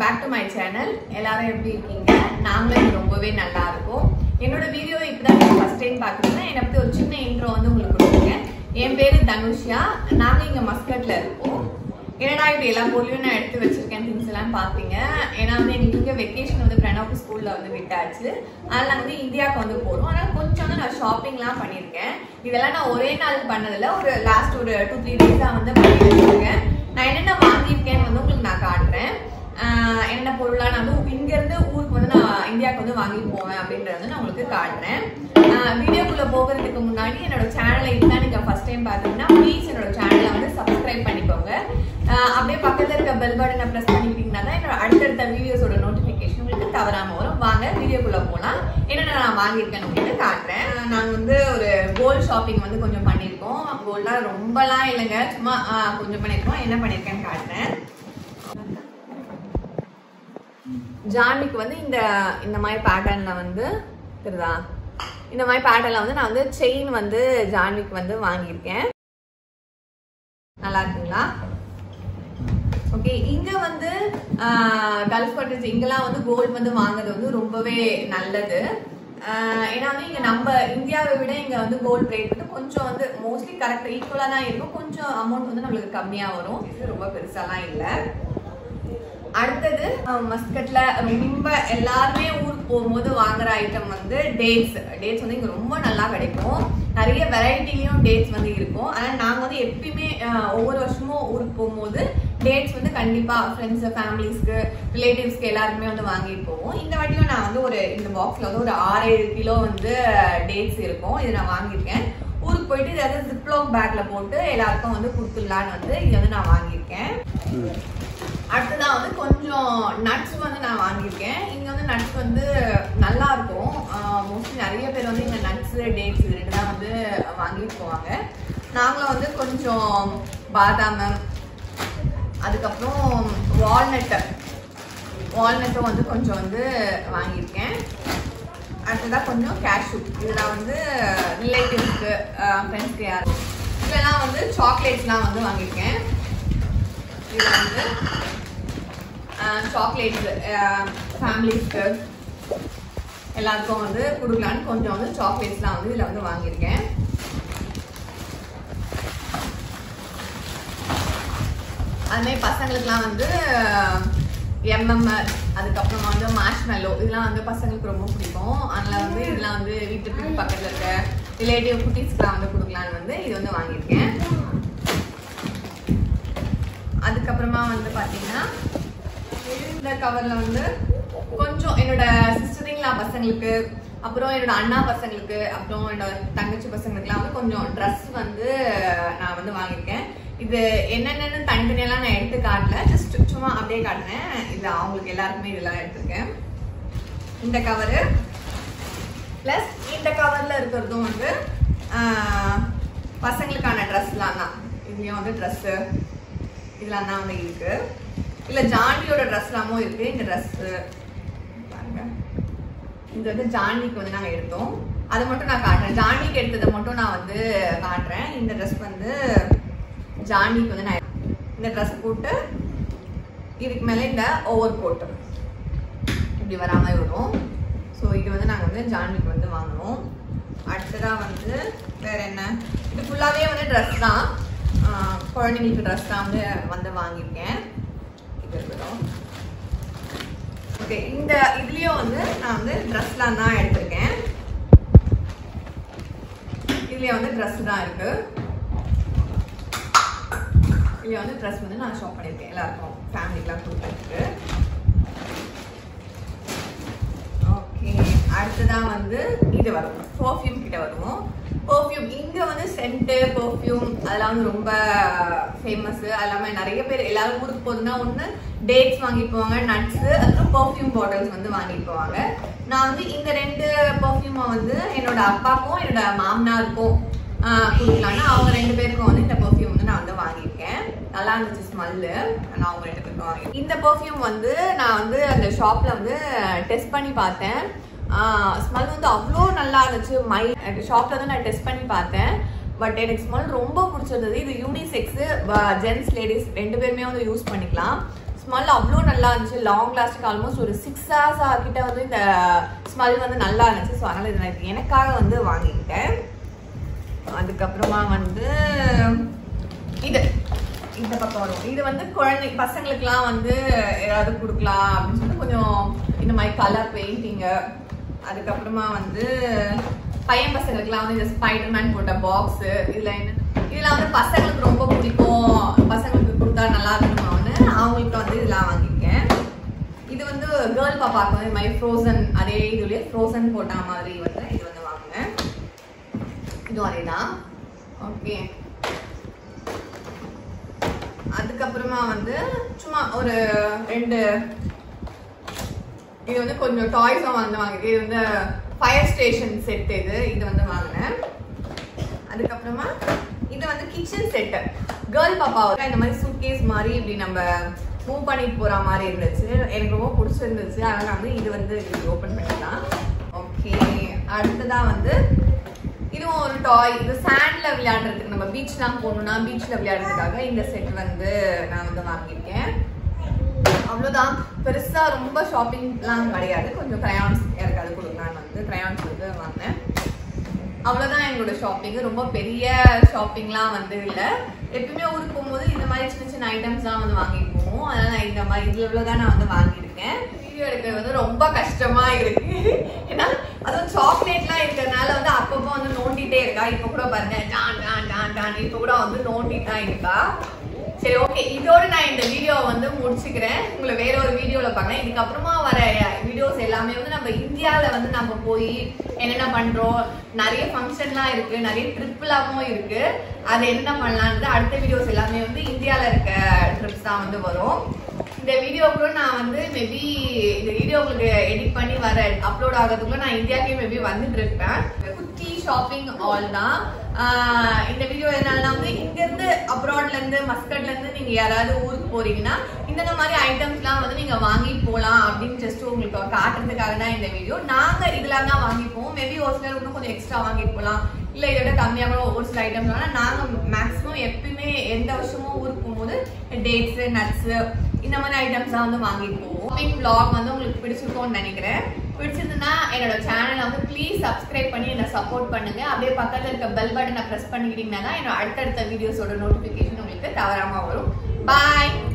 back to my channel எல்லாரும் எப்படி இருக்கீங்க நாங்களும் இங்க ரொம்பவே நல்லா இருக்கோம் என்னோட வீடியோ இப்பதான் நீங்க ஃபர்ஸ்ட் டைம் பாக்குறீங்கன்னா என்னை பத்தி ஒரு சின்ன இன்ட்ரோ வந்து உங்களுக்கு கொடுத்துருக்கேன் என் பேரு தனுஷ்யா நாங்க இங்க மஸ்கட்ல இருக்கோம் என்னடா இப்படி எல்லா பொருளையும் நான் எடுத்து வச்சிருக்கேன் திங்ஸ் எல்லாம் பாத்தீங்க ஏன்னா வந்து எங்களுக்கு இங்க வெக்கேஷன் வந்து பிரணாப் ஸ்கூல்ல வந்து விட்டாச்சு அதனால வந்து இந்தியாவுக்கு வந்து போறோம் ஆனா கொஞ்சம் வந்து நான் ஷாப்பிங்லாம் பண்ணியிருக்கேன் இதெல்லாம் நான் ஒரே நாள் பண்ணதில்ல ஒரு லாஸ்ட் ஒரு டூ த்ரீ டேஸா வந்து பண்ணி வச்சிருக்கேன் நான் என்னென்ன வாங்கியிருக்கேன்னு வந்து உங்களுக்கு நான் காட்டுறேன் ஆஹ் என்ன பொருளா நான் வந்து இங்க இருந்து ஊருக்கு வந்து நான் இந்தியாவுக்கு வந்து வாங்கிட்டு போவேன் அப்படின்றத வந்து நான் உங்களுக்கு காட்டுறேன் வீடியோக்குள்ள போகிறதுக்கு முன்னாடி என்னோட சேனலை இதுதான் நீங்க ஃபர்ஸ்ட் டைம் பாத்தீங்கன்னா ப்ளீஸ் என்னோட சேனலை வந்து சப்ஸ்கிரைப் பண்ணிக்கோங்க ஆஹ் அப்படியே பக்கத்துல இருக்க பெல் பட்டனை பிரஸ் பண்ணிக்கிட்டீங்கன்னா தான் என்னோட அடுத்தடுத்த வீடியோஸோட நோட்டிபிகேஷன் உங்களுக்கு தவறாம வரும் வாங்க வீடியோக்குள்ள போலாம் என்னென்ன நான் வாங்கியிருக்கேன் உங்களுக்கு காட்டுறேன் ஆஹ் நாங்க வந்து ஒரு கோல்ட் ஷாப்பிங் வந்து கொஞ்சம் பண்ணியிருக்கோம் கோல்டா ரொம்பலாம் இல்லைங்க சும்மா ஆஹ் கொஞ்சம் பண்ணியிருக்கோம் என்ன பண்ணியிருக்கேன்னு காட்டுறேன் ஜான்விக்கு வந்து இந்த இந்த மாதிரி பேட்டர்ன்ல வந்து தெரியுதா இந்த மாதிரி பேட்டர்ன்ல வந்து நான் வந்து செயின் வந்து ஜான்விக்கு வந்து வாங்கியிருக்கேன் நல்லா இருக்குங்களா ஓகே இங்க வந்து கல்ஃப் காட்டேஜ் இங்கெல்லாம் வந்து கோல்டு வந்து வாங்குறது வந்து ரொம்பவே நல்லது ஆஹ் ஏன்னா வந்து இங்க நம்ம இந்தியாவை விட இங்க வந்து கோல்டு ரேட் வந்து கொஞ்சம் வந்து மோஸ்ட்லி கரெக்ட் ஈக்குவலா தான் இருக்கும் கொஞ்சம் அமௌண்ட் வந்து நம்மளுக்கு கம்மியா வரும் இது ரொம்ப பெருசாலாம் இல்லை அடுத்தது அஹ், மஸ்கட்ல ரொம்ப எல்லாருமே ஊருக்கு போகும்போது வாங்குற ஐட்டம் வந்து டேட்ஸ் டேட்ஸ் வந்து இங்க ரொம்ப நல்லா கிடைக்கும் நிறைய வெரைட்டிலையும் டேட்ஸ் வந்து இருக்கும் ஆனால் நாங்கள் வந்து எப்பயுமே அஹ், ஒவ்வொரு வருஷமும் ஊருக்கு போகும்போது டேட்ஸ் வந்து கண்டிப்பா ஃப்ரெண்ட்ஸ் ஃபேமிலிஸ்க்கு ரிலேட்டிவ்ஸ்க்கு எல்லாருக்குமே வந்து வாங்கிட்டு போவோம் இந்த வாட்டியும் நான் வந்து ஒரு இந்த பாக்ஸ்ல வந்து ஒரு ஆறு ஏழு கிலோ வந்து டேட்ஸ் இருக்கும் இது நான் வாங்கியிருக்கேன் ஊருக்கு போயிட்டு இதை வந்து ஜிப்லாக் பேக்ல போட்டு எல்லாருக்கும் வந்து கொடுத்துடலான்னு வந்து இதை வந்து நான் வாங்கியிருக்கேன் அடுத்ததான் வந்து கொஞ்சம் நட்ஸ் வந்து நான் வாங்கியிருக்கேன் இங்க வந்து நட்ஸ் வந்து நல்லா இருக்கும் மோஸ்ட்லி நிறைய பேர் வந்து இந்த நட்ஸ் டேட்ஸ் இது ரெண்டு தான் வந்து வாங்கிட்டு போவாங்க நாங்களும் வந்து கொஞ்சம் பாதாம் அதுக்கப்புறம் வால்நட்டு வால்நட்டும் வந்து கொஞ்சம் வந்து வாங்கியிருக்கேன் அடுத்ததாக கொஞ்சம் கேஷ்யூ இதெல்லாம் வந்து ரிலேட்டிவ்ஸ்க்கு ஃப்ரெண்ட்ஸ்க்கு யார் இதெல்லாம் வந்து சாக்லேட்ஸ்லாம் வந்து வாங்கியிருக்கேன் இது வந்து சாக்லேட்ஸ் ஃபேமிலிஸ்க்கு எல்லாருக்கும் வந்து கொடுக்கலான்னு கொஞ்சம் வந்து சாக்லேட்ஸ்லாம் வந்து இதில் வந்து வாங்கியிருக்கேன் அதுமாதிரி பசங்களுக்குலாம் வந்து எம்எம் அதுக்கப்புறமா வந்து மாஷ்மெல்லோ இதெல்லாம் வந்து பசங்களுக்கு ரொம்ப பிடிக்கும் அதனால வந்து இதெல்லாம் வந்து வீட்டுக்கு பக்கத்தில் இருக்க ரிலேட்டிவ் குட்டீஸ்க்குலாம் வந்து கொடுக்கலான்னு வந்து இது வந்து வாங்கியிருக்கேன் அதுக்கப்புறமா வந்து பாத்தீங்கன்னா இந்த கவர்ல வந்து கொஞ்சம் என்னோட சிஸ்டரிங்லா பசங்களுக்கு அப்புறம் என்னோட அண்ணா பசங்களுக்கு அப்புறம் என்னோட தங்கச்சி பசங்களுக்குலாம் வந்து கொஞ்சம் ட்ரெஸ் வந்து நான் வந்து வாங்கியிருக்கேன் இது என்னென்னு தனித்தனியெல்லாம் நான் எடுத்து காட்டல ஜஸ்ட் சும்மா அப்படியே காட்டினேன் இது அவங்களுக்கு எல்லாருக்குமே இதெல்லாம் எடுத்திருக்கேன் இந்த கவரு ப்ளஸ் இந்த கவர்ல இருக்கிறதும் வந்து ஆஹ், பசங்களுக்கான ட்ரெஸ்லாம் தான் இதுலயும் வந்து ட்ரெஸ்ஸு இதெல்லாம் தான் வந்து இருக்கு இல்ல ஜான்வியோட ட்ரெஸ்லாமும் இருக்கு இந்த ட்ரெஸ் பாருங்க இது வந்து ஜான்விக்கு வந்து நாங்க எடுத்தோம் அதை மட்டும் நான் காட்டுறேன் ஜான்விக்கு எடுத்ததை மட்டும் நான் வந்து காட்டுறேன் இந்த ட்ரெஸ் வந்து ஜான்விக்கு வந்து நான் இந்த ட்ரெஸ் போட்டு இதுக்கு மேல இந்த ஓவர் கோட் இப்படி வராம வரும் ஸோ இது வந்து நாங்கள் வந்து ஜான்விக்கு வந்து வாங்கினோம் அடுத்ததாக வந்து வேற என்ன இது ஃபுல்லாகவே வந்து ட்ரெஸ் தான் ஆஹ் குழந்தைங்களுக்கு ட்ரெஸ் தான் வந்து வந்து வாங்கியிருக்கேன் இது இருக்கட்டும் ஓகே இந்த இதுலேயும் வந்து நான் வந்து ட்ரெஸ்லாம் தான் எடுத்திருக்கேன் இதுலேயே வந்து ட்ரெஸ் தான் இருக்கு இதுலேயே வந்து ட்ரெஸ் வந்து நான் ஷாப் பண்ணியிருக்கேன் எல்லாருக்கும் ஃபேமிலிக்கெலாம் கொடுக்குறதுக்கு ஓகே அடுத்ததான் வந்து இது வரும் பர்ஃப்யூம் கிட்ட வருவோம் பர்ஃப்யூம் இங்க வந்து சென்ட்டு பர்ஃப்யூம் அதெல்லாம் வந்து ரொம்ப ஃபேமஸ் எல்லாமே நிறைய பேர் எல்லாரும் ஊருக்கு போகுதுன்னா ஒன்று டேட்ஸ் வாங்கிட்டு போவாங்க நட்ஸ் அப்புறம் பர்ஃப்யூம் பாட்டில்ஸ் வந்து வாங்கிட்டு போவாங்க நான் வந்து இந்த ரெண்டு பர்ஃப்யூமை வந்து என்னோட அப்பாக்கும் என்னோட மாமனாருக்கும் ஆஹ் கொடுக்கலாம்னா அவங்க ரெண்டு பேருக்கும் வந்து இந்த பெர்ஃப்யூம் வந்து நான் வந்து வாங்கியிருக்கேன் நல்லா இருந்துச்சு ஸ்மெல்லு நான் அவங்க ரெண்டு பேருக்கும் வாங்கி இந்த பெர்ஃப்யூம் வந்து நான் வந்து அந்த ஷாப்ல வந்து டெஸ்ட் பண்ணி பார்த்தேன் ஸ்மெல் வந்து அவ்வளோ நல்லா இருந்துச்சு மை ஷாப்ல வந்து நான் டெஸ்ட் பண்ணி பார்த்தேன் பட் எனக்கு ஸ்மெல் ரொம்ப பிடிச்சிருந்தது இது யூனிசெக்ஸ் ஜென்ஸ் லேடிஸ் ரெண்டு பேருமே வந்து யூஸ் பண்ணிக்கலாம் ஸ்மெல் அவ்வளோ நல்லா இருந்துச்சு லாங் லாஸ்டிக் ஆல்மோஸ்ட் ஒரு சிக்ஸ் ஹவர்ஸ் கிட்ட வந்து இந்த ஸ்மெல் வந்து நல்லா இருந்துச்சு ஸோ அதனால இது நான் எனக்காக வந்து வாங்கிக்கிட்டேன் அதுக்கப்புறமா வந்து இது இந்த பக்கம் வரும் இது வந்து குழந்தை பசங்களுக்குலாம் வந்து ஏதாவது கொடுக்கலாம் அப்படின்னு சொல்லிட்டு கொஞ்சம் இந்த மாதிரி கலர் பெயிண்டிங்கு அதுக்கப்புறமா வந்து பையன் பசங்களுக்குலாம் வந்து இந்த ஸ்பைடர்மேன் போட்ட பாக்ஸ் இதுல என்ன இதெல்லாம் வந்து பசங்களுக்கு ரொம்ப பிடிக்கும் பசங்களுக்கு கொடுத்தா நல்லா இருக்கணும்னு அவங்களுக்கு வந்து இதெல்லாம் வாங்கியிருக்கேன் இது வந்து கேர்ள் பாப்பாக்கு வந்து இந்த மாதிரி ஃப்ரோசன் அதே இதுலயே ஃப்ரோசன் போட்ட மாதிரி வந்து இது வந்து வாங்கினேன் இதுவும் அதே தான் ஓகே அதுக்கப்புறமா வந்து சும்மா ஒரு ரெண்டு இது வந்து கொஞ்சம் டாய்ஸும் வந்து வாங்கிட்டு இது வந்து ஃபயர் ஸ்டேஷன் செட் இது இது வந்து வாங்கினேன் அதுக்கப்புறமா இது வந்து கிச்சன் செட்டு கேர்ள் பாப்பாவுக்கு இந்த மாதிரி சூட்கேஸ் மாதிரி இப்படி நம்ம மூவ் பண்ணிட்டு போற மாதிரி இருந்துச்சு எனக்கு ரொம்ப பிடிச்சிருந்துச்சு அதனால நான் வந்து இது வந்து ஓப்பன் பண்ணிக்கலாம் ஓகே அடுத்ததா வந்து இதுவும் ஒரு டாய் இது சாண்ட்ல விளையாடுறதுக்கு நம்ம பீச்லாம் போகணும்னா பீச்ல விளையாடுறதுக்காக இந்த செட் வந்து நான் வந்து வாங்கியிருக்கேன் அவ்வளோதான் பெருசா ரொம்ப ஷாப்பிங்லாம் கிடையாது கொஞ்சம் கிரையான்ஸ் யாருக்காவது கொடுக்கலான்னு வந்து கிரையான்ஸ் வந்து வாங்கினேன் அவ்வளோதான் எங்களோட ஷாப்பிங் ரொம்ப பெரிய ஷாப்பிங்லாம் வந்து இல்லை எப்பயுமே ஊருக்கு போகும்போது இந்த மாதிரி சின்ன சின்ன ஐட்டம்ஸ்லாம் வந்து வாங்கிட்டு போவோம் அதனால நான் இந்த மாதிரி இதுல இவ்வளோ தான் நான் வந்து வாங்கியிருக்கேன் வீடியோ எடுக்கிறது வந்து ரொம்ப கஷ்டமா இருக்கு ஏன்னா அதுவும் சாக்லேட்லாம் இருக்கிறதுனால வந்து அப்பப்போ வந்து நோண்டிட்டே இருக்கா இப்போ கூட பாருங்க டான் டான் டான் டான் இப்போ கூட வந்து நோண்டிட்டு தான் இருக்கா சரி ஓகே இதோட நான் இந்த வீடியோ வந்து முடிச்சுக்கிறேன் உங்களை வேற ஒரு வீடியோல பார்க்கறேன் இதுக்கப்புறமா வர வீடியோஸ் எல்லாமே வந்து நம்ம இந்தியால வந்து நம்ம போய் என்னென்ன பண்றோம் நிறைய ஃபங்க்ஷன்லாம் இருக்கு நிறைய ட்ரிப்லாமும் இருக்கு அது என்ன பண்ணலான்றது அடுத்த வீடியோஸ் எல்லாமே வந்து இந்தியால இருக்க ட்ரிப்ஸ் தான் வந்து வரும் இந்த வீடியோ கூட நான் வந்து மேபி இந்த வீடியோ உங்களுக்கு எடிட் பண்ணி வர அப்லோட் ஆகிறதுக்குள்ள நான் இந்தியாக்கே மேபி வந்துட்டு இருப்பேன் குட்டி ஷாப்பிங் ஆல் தான் ஆஹ் இந்த வீடியோ எதனால வந்து இங்க இருந்து அப்ராட்ல இருந்து மஸ்கட்ல இருந்து நீங்க யாராவது ஊருக்கு போறீங்கன்னா இந்த மாதிரி ஐட்டம்ஸ்லாம் வந்து நீங்க வாங்கி போலாம் அப்படின்னு ஜஸ்ட் உங்களுக்கு காட்டுறதுக்காக தான் இந்த வீடியோ நாங்க இதெல்லாம் தான் வாங்கிப்போம் மேபி ஒரு சிலர் இன்னும் கொஞ்சம் எக்ஸ்ட்ரா வாங்கிட்டு போலாம் இல்ல இதோட கம்மியா கூட ஒரு சில ஐட்டம்ஸ் வேணா நாங்க மேக்ஸிமம் எப்பயுமே எந்த வருஷமும் ஊருக்கு போகும்போது டேட்ஸ் நட்ஸ் இந்த மாதிரி ஐட்டம்ஸ் தான் வந்து வாங்கிட்டு போவோம் ஷாப்பிங் vlog வந்து உங்களுக்கு பிடிச்சிருக்கும்னு நினைக்கிறேன் பிடிச்சிருந்ததுன்னா என்னோட சேனலை வந்து ப்ளீஸ் சப்ஸ்கிரைப் பண்ணி என்ன சப்போர்ட் பண்ணுங்க அப்படியே பக்கத்துல இருக்க பெல் பட்டனை ப்ரெஸ் பண்ணிக்கிட்டீங்கன்னா தான் என்னோட அடுத்தடுத்த வீடியோஸோட நோட்டிஃபிகேஷன் உங்களுக்கு தவறாம வரும் பாய்